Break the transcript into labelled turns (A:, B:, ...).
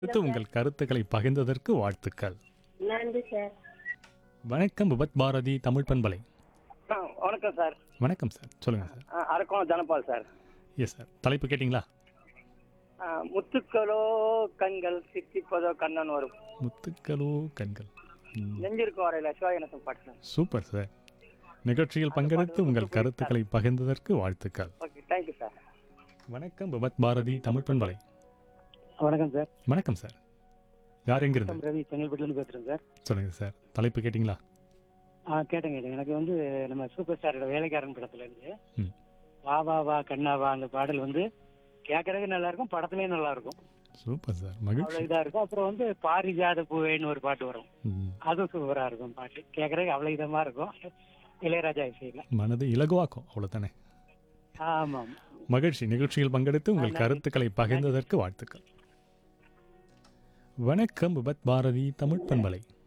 A: அடுத்து உங்கள் கருத்துக்களை பகிர்ந்ததற்கு வாழ்த்துக்கள்
B: நன்றி சார்
A: வணக்கம் விபத் பாரதி தமிழ் பண்பலை
C: ஆ, வணக்கம் சார்
A: வணக்கம் சார் சொல்லுங்க சார்
C: ஆ, Arakkonam Dhanapal sir
A: yes sir தலைப்பு கேட்டிங்களா
C: ஆ, முத்துக்களோ கண்கள் சித்திப்பதோ கண்ணன் வரும்
A: முத்துக்களோ கண்கள் ம்,
C: நெஞ்சிருக்கும் வரையில சிவாயனசம் பாட்டு சார்
A: சூப்பர் சார் நிகழ்ச்சியில் பங்கெடுத்து உங்கள் கருத்துக்களை பகிர்ந்ததற்கு வாழ்த்துக்கள்
C: ஓகே தேங்க்யூ சார்
A: வணக்கம் விபத் பாரதி தமிழ் பண்பலை
D: வணக்கம் சார்
A: வணக்கம் சார் யார் எங்கிருந்து
D: ரவி செங்கல்பட்டுலேருந்து பேசுகிறேன் சார்
A: சொல்லுங்க சார் தலைப்பு கேட்டிங்களா
D: ஆ கேட்டேன் கேட்டேன் எனக்கு வந்து நம்ம சூப்பர் ஸ்டாரோட வேலைக்காரன் படத்துலேருந்து
A: ம்.
D: வா வா வா கண்ணா வா அந்த பாடல் வந்து கேட்கறதுக்கு நல்லா இருக்கும் படத்துலேயும் நல்லா இருக்கும்
A: சூப்பர் சார்
D: அவ்வளோ
A: மகிழ்ச்சி
D: இதாக இருக்கும் அப்புறம் வந்து பாரிஜாத பூவேன்னு ஒரு பாட்டு வரும்
A: ம்,
D: அதுவும் சூப்பராக இருக்கும் பாட்டு கேட்கறதுக்கு அவ்வளோ இதமாக இருக்கும் இளையராஜா இசையில்
A: மனதை இலகுவாக்கும் அவ்வளோதானே
D: ஆமாம்
A: மகிழ்ச்சி நிகழ்ச்சியில் பங்கெடுத்து உங்கள் கருத்துக்களை பகிர்ந்ததற்கு வாழ்த்துக்கள் வணக்கம் விபத் பாரதி தமிழ் பண்பலை